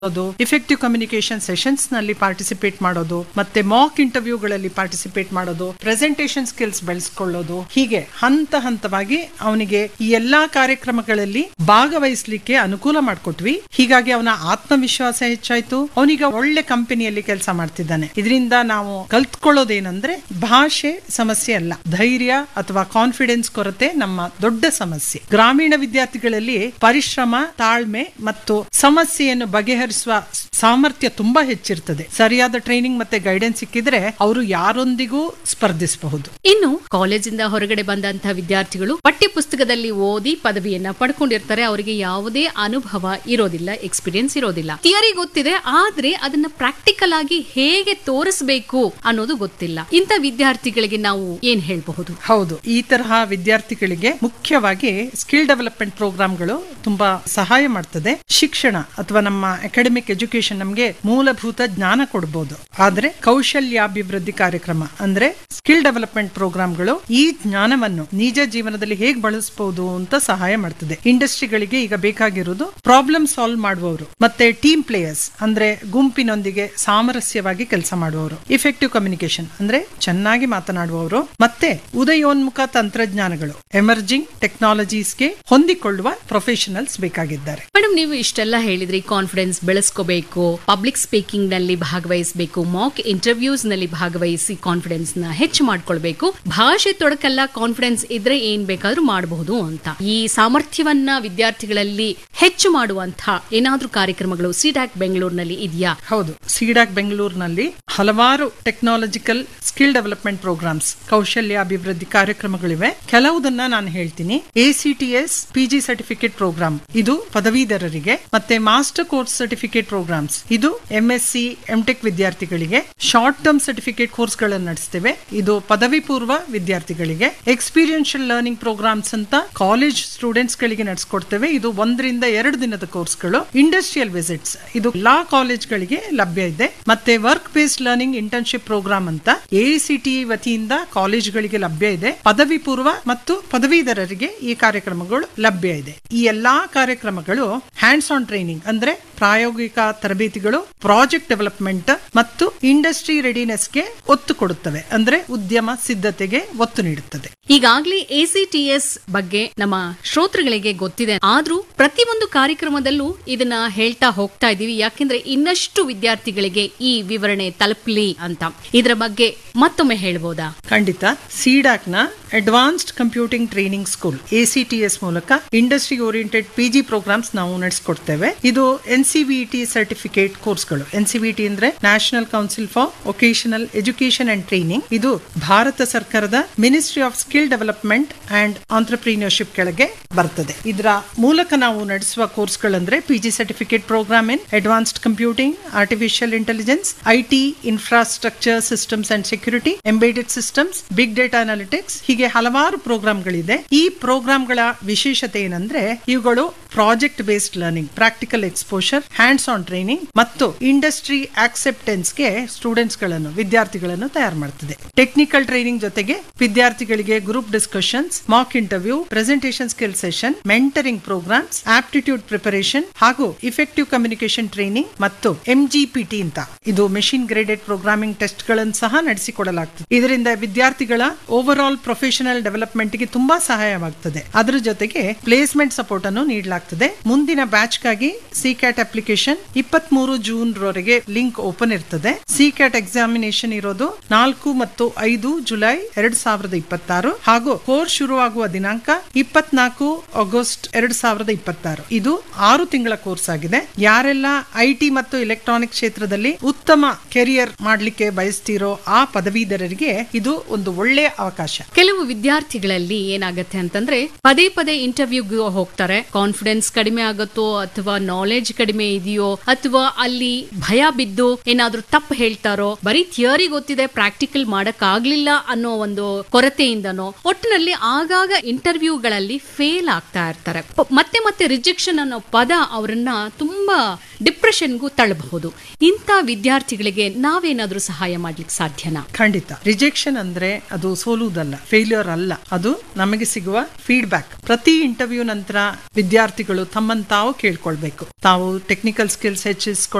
ಮಾಡೋದು effective communication sessions ನಲ್ಲಿ participate ಮಾಡೋದು ಮತ್ತೆ ಮಾಕ್ ಇಂಟರ್ವ್ಯೂಗಳಲ್ಲಿ ಪಾರ್ಟಿಸಿಪೇಟ್ ಮಾಡೋದು ಪ್ರೆಸೆಂಟೇಷನ್ ಸ್ಕಿಲ್ಸ್ ಬೆಳೆಸ್ಕೊಳ್ಳೋದು ಹೀಗೆ ಹಂತ ಹಂತವಾಗಿ ಅವನಿಗೆ ಈ ಎಲ್ಲಾ ಕಾರ್ಯಕ್ರಮಗಳಲ್ಲಿ ಭಾಗವಹಿಸ್ಲಿಕ್ಕೆ ಅನುಕೂಲ ಮಾಡಿಕೊಟ್ವಿ ಹೀಗಾಗಿ ಅವನ ಆತ್ಮವಿಶ್ವಾಸ ಹೆಚ್ಚಾಯ್ತು ಅವನೀಗ ಒಳ್ಳೆ ಕಂಪನಿಯಲ್ಲಿ ಕೆಲಸ ಮಾಡ್ತಿದ್ದಾನೆ ಇದರಿಂದ ನಾವು ಕಲ್ತ್ಕೊಳ್ಳೋದೇನಂದ್ರೆ ಭಾಷೆ ಸಮಸ್ಯೆ ಅಲ್ಲ ಧೈರ್ಯ ಅಥವಾ ಕಾನ್ಫಿಡೆನ್ಸ್ ಕೊರತೆ ನಮ್ಮ ದೊಡ್ಡ ಸಮಸ್ಯೆ ಗ್ರಾಮೀಣ ವಿದ್ಯಾರ್ಥಿಗಳಲ್ಲಿ ಪರಿಶ್ರಮ ತಾಳ್ಮೆ ಮತ್ತು ಸಮಸ್ಯೆಯನ್ನು ಬಗೆಹರಿಸುವ ಸಾಮರ್ಥ್ಯ ತುಂಬಾ ಹೆಚ್ಚಿರ್ತದೆ ಸರಿಯಾದ ಟ್ರೈನಿಂಗ್ ಮತ್ತೆ ಗೈಡೆನ್ಸ್ ಸಿಕ್ಕಿದ್ರೆ ಅವರು ಯಾರೊಂದಿಗೂ ಸ್ಪರ್ಧಿಸಬಹುದು ಇನ್ನು ಕಾಲೇಜಿಂದ ಹೊರಗಡೆ ಬಂದಂತಹ ವಿದ್ಯಾರ್ಥಿಗಳು ಪಠ್ಯ ಪುಸ್ತಕದಲ್ಲಿ ಓದಿ ಪದವಿಯನ್ನ ಪಡ್ಕೊಂಡಿರ್ತಾರೆ ಅವರಿಗೆ ಯಾವುದೇ ಅನುಭವ ಇರೋದಿಲ್ಲ ಎಕ್ಸ್ಪೀರಿಯನ್ಸ್ ಇರೋದಿಲ್ಲ ಥಿಯರಿ ಗೊತ್ತಿದೆ ಆದ್ರೆ ಅದನ್ನ ಪ್ರಾಕ್ಟಿಕಲ್ ಆಗಿ ಹೇಗೆ ತೋರಿಸಬೇಕು ಅನ್ನೋದು ಗೊತ್ತಿಲ್ಲ ಇಂಥ ವಿದ್ಯಾರ್ಥಿಗಳಿಗೆ ನಾವು ಏನ್ ಹೇಳಬಹುದು ಹೌದು ಈ ತರಹ ವಿದ್ಯಾರ್ಥಿಗಳಿಗೆ ಮುಖ್ಯವಾಗಿ ಸ್ಕಿಲ್ ಡೆವಲಪ್ಮೆಂಟ್ ಪ್ರೋಗ್ರಾಮ್ಗಳು ತುಂಬಾ ಸಹಾಯ ಮಾಡ್ತದೆ ಶಿಕ್ಷಣ ಅಥವಾ ನಮ್ಮ ಅಕಾಡೆಮಿಕ್ ಎಜುಕೇಶನ್ ನಮಗೆ ಮೂಲಭೂತ ಜ್ಞಾನ ಕೊಡಬಹುದು ಆದ್ರೆ ಕೌಶಲ್ಯಾಭಿವೃದ್ಧಿ ಕಾರ್ಯಕ್ರಮ ಅಂದ್ರೆ ಸ್ಕಿಲ್ ಡೆವಲಪ್ಮೆಂಟ್ ಪ್ರೋಗ್ರಾಮ್ಗಳು ಈ ಜ್ಞಾನವನ್ನು ನಿಜ ಜೀವನದಲ್ಲಿ ಹೇಗೆ ಬಳಸಬಹುದು ಅಂತ ಸಹಾಯ ಮಾಡ್ತದೆ ಇಂಡಸ್ಟ್ರಿಗಳಿಗೆ ಈಗ ಬೇಕಾಗಿರೋದು ಪ್ರಾಬ್ಲಮ್ ಸಾಲ್ವ್ ಮಾಡುವವರು ಮತ್ತೆ ಟೀಮ್ ಪ್ಲೇಯರ್ಸ್ ಅಂದ್ರೆ ಗುಂಪಿನೊಂದಿಗೆ ಸಾಮರಸ್ಯವಾಗಿ ಕೆಲಸ ಮಾಡುವವರು ಇಫೆಕ್ಟಿವ್ ಕಮ್ಯುನಿಕೇಶನ್ ಅಂದ್ರೆ ಚೆನ್ನಾಗಿ ಮಾತನಾಡುವವರು ಮತ್ತೆ ಉದಯೋನ್ಮುಖ ತಂತ್ರಜ್ಞಾನಗಳು ಎಮರ್ಜಿಂಗ್ ಟೆಕ್ನಾಲಜೀಸ್ಗೆ ಹೊಂದಿಕೊಳ್ಳುವ ಪ್ರೊಫೆಷನಲ್ಸ್ ಬೇಕಾಗಿದ್ದಾರೆ ಮೇಡಮ್ ನೀವು ಇಷ್ಟೆಲ್ಲ ಹೇಳಿದ್ರಿ ಕಾನ್ಫಿಡೆನ್ಸ್ ಬೆಳೆಸ್ಕೋಬೇಕು ಪಬ್ಲಿಕ್ ಸ್ಪೀಕಿಂಗ್ ನಲ್ಲಿ ಭಾಗವಹಿಸಬೇಕು ಮಾಕ್ ಇಂಟರ್ವ್ಯೂಸ್ ನಲ್ಲಿ ಭಾಗವಹಿಸಿ ಕಾನ್ಫಿಡೆನ್ಸ್ ನ ಹೆಚ್ಚು ಮಾಡ್ಕೊಳ್ಬೇಕು ಭಾಷೆ ತೊಡಕಲ್ಲ ಕಾನ್ಫಿಡೆನ್ಸ್ ಇದ್ರೆ ಏನ್ ಬೇಕಾದ್ರೂ ಮಾಡಬಹುದು ಅಂತ ಈ ಸಾಮರ್ಥ್ಯವನ್ನ ವಿದ್ಯಾರ್ಥಿಗಳಲ್ಲಿ ಹೆಚ್ಚು ಮಾಡುವಂತಹ ಏನಾದ್ರೂ ಕಾರ್ಯಕ್ರಮಗಳು ಸಿಡ್ಯಾಕ್ ಬೆಂಗಳೂರಿನಲ್ಲಿ ಇದೆಯಾ ಹೌದು ಸಿಡಾಕ್ ಬೆಂಗಳೂರಿನಲ್ಲಿ ಹಲವಾರು ಟೆಕ್ನಾಲಜಿಕಲ್ ಸ್ಕಿಲ್ ಡೆವಲಪ್ಮೆಂಟ್ ಪ್ರೋಗ್ರಾಮ್ಸ್ ಕೌಶಲ್ಯ ಅಭಿವೃದ್ಧಿ ಕಾರ್ಯಕ್ರಮಗಳಿವೆ ಕೆಲವುದನ್ನ ನಾನು ಹೇಳ್ತೀನಿ A C T S PG certificate programme ಇದು ಪದವೀಧರರಿಗೆ ಮತ್ತೆ ಮಾಸ್ಟರ್ ಕೋರ್ಸ್ ಸರ್ಟಿಫಿಕೇಟ್ ಪ್ರೋಗ್ರಾಮ್ಸ್ ಇದು ಎಂ ಎಸ್ ಸಿ ಎಂಟೆಕ್ ವಿದ್ಯಾರ್ಥಿಗಳಿಗೆ ಶಾರ್ಟ್ ಟರ್ಮ್ ಸರ್ಟಿಫಿಕೇಟ್ ಕೋರ್ಸ್ ಗಳನ್ನು ನಡೆಸ್ತೇವೆ ಇದು ಪದವಿ ಪೂರ್ವ ವಿದ್ಯಾರ್ಥಿಗಳಿಗೆ ಎಕ್ಸ್ಪೀರಿಯನ್ಷಿಯಲ್ ಲರ್ನಿಂಗ್ ಪ್ರೋಗ್ರಾಮ್ಸ್ ಅಂತ ಕಾಲೇಜ್ ಸ್ಟೂಡೆಂಟ್ಸ್ ಗಳಿಗೆ ನಡೆಸ್ಕೊಡ್ತೇವೆ ಇದು ಒಂದರಿಂದ ಎರಡು ದಿನದ ಕೋರ್ಸ್ಗಳು ಇಂಡಸ್ಟ್ರಿಯಲ್ ವಿಸಿಟ್ಸ್ ಇದು ಎಲ್ಲಾ ಕಾಲೇಜ್ಗಳಿಗೆ ಲಭ್ಯ ಇದೆ ಮತ್ತೆ work based learning internship programme ಅಂತ ಎಸಿಟಿ ವತಿಯಿಂದ ಕಾಲೇಜ್ಗಳಿಗೆ ಲಭ್ಯ ಇದೆ ಪದವಿ ಪೂರ್ವ ಮತ್ತು ಪದವೀಧರರಿಗೆ ಈ ಕಾರ್ಯಕ್ರಮಗಳು ಲಭ್ಯ ಇದೆ ಈ ಎಲ್ಲಾ ಕಾರ್ಯಕ್ರಮಗಳು ಹ್ಯಾಂಡ್ಸ್ ಆನ್ ಟ್ರೈನಿಂಗ್ ಅಂದ್ರೆ ಪ್ರಾಯೋಗಿಕ ತರಬೇತಿಗಳು ಪ್ರಾಜೆಕ್ಟ್ ಡೆವಲಪ್ಮೆಂಟ್ ಮತ್ತು ಇಂಡಸ್ಟ್ರಿ ರೆಡಿನೆಸ್ಗೆ ಒತ್ತು ಕೊಡುತ್ತವೆ ಅಂದ್ರೆ ಉದ್ಯಮ ಸಿದ್ಧತೆಗೆ ಒತ್ತು ನೀಡುತ್ತದೆ ಈಗಾಗ್ಲೇ ಎಸಿಟಿಎಸ್ ಬಗ್ಗೆ ನಮ್ಮ ಶ್ರೋತೃಗಳಿಗೆ ಗೊತ್ತಿದೆ ಆದ್ರೂ ಪ್ರತಿಯೊಂದು ಕಾರ್ಯಕ್ರಮದಲ್ಲೂ ಇದನ್ನ ಹೇಳ್ತಾ ಹೋಗ್ತಾ ಇದೀವಿ ಯಾಕೆಂದ್ರೆ ಇನ್ನಷ್ಟು ವಿದ್ಯಾರ್ಥಿಗಳಿಗೆ ಈ ವಿವರಣೆ ತಲುಪಲಿ ಅಂತ ಇದರ ಬಗ್ಗೆ ಮತ್ತೊಮ್ಮೆ ಹೇಳ್ಬೋದಾ ಖಂಡಿತ ಸಿಡಾಕ್ ನ advanced computing training school ACTS ಮೂಲಕ ಇಂಡಸ್ಟ್ರಿ ಓರಿಯೆಂಟೆಡ್ ಪಿಜಿ ಪ್ರೋಗ್ರಾಮ್ಸ್ ನಾವು ನಡೆಸ್ಕೊಡ್ತೇವೆ ಇದು ಎನ್ ಟಿ ಸರ್ಟಿಫಿಕೇಟ್ ಕೋರ್ಸ್ಗಳು ಎನ್ ಟಿ ಅಂದ್ರೆ national council for vocational education and training ಇದು ಭಾರತ ಸರ್ಕಾರದ ministry of skill development and entrepreneurship ಕೆಳಗೆ ಬರ್ತದೆ ಇದರ ಮೂಲಕ ನಾವು ನಡೆಸುವ ಕೋರ್ಸ್ಗಳಂದ್ರೆ PG certificate programme in advanced computing artificial intelligence IT infrastructure systems and security embedded systems big data analytics ಹೀಗೆ ಹಲವಾರು ಪ್ರೋಗ್ರಾಮ್ಗಳಿದೆ ಈ ಪ್ರೋಗ್ರಾಮ್ಗಳ ವಿಶೇಷತೆ ಏನಂದ್ರೆ ಇವುಗಳು project based learning practical exposure hands on training ಮತ್ತು ಇಂಡಸ್ಟ್ರಿ ಆಕ್ಸೆಪ್ಟೆನ್ಸ್ಗೆ ಸ್ಟೂಡೆಂಟ್ಸ್ ಗಳನ್ನು ವಿದ್ಯಾರ್ಥಿಗಳನ್ನು ತಯಾರು ಮಾಡ್ತದೆ ಟೆಕ್ನಿಕಲ್ ಟ್ರೈನಿಂಗ್ ಜೊತೆಗೆ ವಿದ್ಯಾರ್ಥಿಗಳಿಗೆ group discussions mock interview presentation skill session mentoring programmes aptitude preparation ಹಾಗೂ ಇಫೆಕ್ಟಿವ್ ಕಮ್ಯುನಿಕೇಶನ್ ಟ್ರೈನಿಂಗ್ ಮತ್ತು ಎಂಜಿಪಿಟಿ ಅಂತ ಇದು ಮೆಷಿನ್ ಗ್ರೇಡೆಡ್ ಪ್ರೋಗ್ರಾಮಿಂಗ್ ಟೆಸ್ಟ್ ಗಳನ್ನು ಸಹ ನಡೆಸಿಕೊಡಲಾಗ್ತದೆ ಇದರಿಂದ ವಿದ್ಯಾರ್ಥಿಗಳ ಓವರ್ ಆಲ್ ಪ್ರೊಫೆಷನಲ್ ಡೆವಲಪ್ಮೆಂಟ್ ಗೆ ತುಂಬಾ ಸಹಾಯವಾಗ್ತದೆ ಅದರ ಜೊತೆಗೆ ಪ್ಲೇಸ್ಮೆಂಟ್ ಸಪೋರ್ಟ್ ಅನ್ನು ನೀಡಲಾಗ್ತದೆ ಮುಂದಿನ ಬ್ಯಾಚ್ ಗಾಗಿ ಸಿಕ್ಯಾಟ್ ಅಪ್ಲಿಕೇಶನ್ ಇಪ್ಪತ್ತ್ ಮೂರು ಜೂನ್ ರವರೆಗೆ ಲಿಂಕ್ ಓಪನ್ ಇರ್ತದೆ ಸಿಕ್ಯಾಟ್ ಎಕ್ಸಾಮಿನೇಷನ್ ಇರೋದು ನಾಲ್ಕು ಮತ್ತು ಐದು ಜುಲೈ ಎರಡ್ ಸಾವಿರದ ಇಪ್ಪತ್ತಾರು ಹಾಗೂ ಕೋರ್ಸ್ ಶುರುವಾಗುವ ದಿನಾಂಕ ಇಪ್ಪತ್ನಾಲ್ಕು ಆಗಸ್ಟ್ ಎರಡ್ ಸಾವಿರದ ಇಪ್ಪತ್ತಾರು ಇದು ಆರು ತಿಂಗಳ ಕೋರ್ಸ್ ಆಗಿದೆ ಯಾರೆಲ್ಲ ಐಟಿ ಮತ್ತು ಎಲೆಕ್ಟ್ರಾನಿಕ್ ಕ್ಷೇತ್ರದಲ್ಲಿ ಉತ್ತಮ ಕೆರಿಯರ್ ಮಾಡ್ಲಿಕ್ಕೆ ಬಯಸ್ತಿರೋ ಆ ಪದವೀಧರರಿಗೆ ಇದು ಒಂದು ಒಳ್ಳೆಯ ಅವಕಾಶ ಕೆಲವು ವಿದ್ಯಾರ್ಥಿಗಳಲ್ಲಿ ಏನಾಗತ್ತೆ ಅಂತಂದ್ರೆ ಪದೇ ಪದೇ ಇಂಟರ್ವ್ಯೂಗೆ ಹೋಗ್ತಾರೆ ಕಾನ್ಫಿಡೆನ್ಸ್ ಕಡಿಮೆ ಆಗುತ್ತೋ ಅಥವಾ ನಾಲೆಜ್ ಕಡಿಮೆ ಇದೆಯೋ ಅಥವಾ ಅಲ್ಲಿ ಭಯ ಬಿದ್ದು ಏನಾದ್ರೂ ತಪ್ಪು ಹೇಳ್ತಾರೋ ಬರೀ ಥಿಯರಿ ಗೊತ್ತಿದೆ ಪ್ರಾಕ್ಟಿಕಲ್ ಮಾಡಕ್ ಆಗ್ಲಿಲ್ಲ ಅನ್ನೋ ಒಂದು ಕೊರತೆಯಿಂದನೋ ಒಟ್ಟಿನಲ್ಲಿ ಆಗಾಗ ಇಂಟರ್ವ್ಯೂಗಳಲ್ಲಿ ಫೇಲ್ ಆಗ್ತಾ ಇರ್ತಾರೆ ಪ- ಮತ್ತೆ ಮತ್ತೆ ರಿಜೆಕ್ಷನ್ ಅನ್ನೋ ಪದ ಅವರನ್ನ ತುಂಬಾ ಡಿಪ್ರೆಷನ್ಗೂ ತಳ್ಳಬಹುದು ಇಂಥ ವಿದ್ಯಾರ್ಥಿಗಳಿಗೆ ನಾವೇನಾದ್ರೂ ಸಹಾಯ ಮಾಡ್ಲಿಕ್ಕೆ ಸಾಧ್ಯನಾ ಖಂಡಿತ ರಿಜೆಕ್ಷನ್ ಅಂದ್ರೆ ಅದು ಸೋಲುವುದಲ್ಲ ಫೇಲ್ಯೂರ್ ಅಲ್ಲ ಅದು ನಮಗೆ ಸಿಗುವ ಫೀಡ್ಬ್ಯಾಕ್ ಪ್ರತಿ ಇಂಟರ್ವ್ಯೂ ನಂತರ ವಿದ್ಯಾರ್ಥಿಗಳು ತಮ್ಮನ್ನು ತಾವು ಕೇಳ್ಕೊಳ್ಬೇಕು ತಾವು ಟೆಕ್ನಿಕಲ್ ಸ್ಕಿಲ್ಸ್ ಹೆಚ್ಚಿಸ್ಕೊಳ್ಳೋ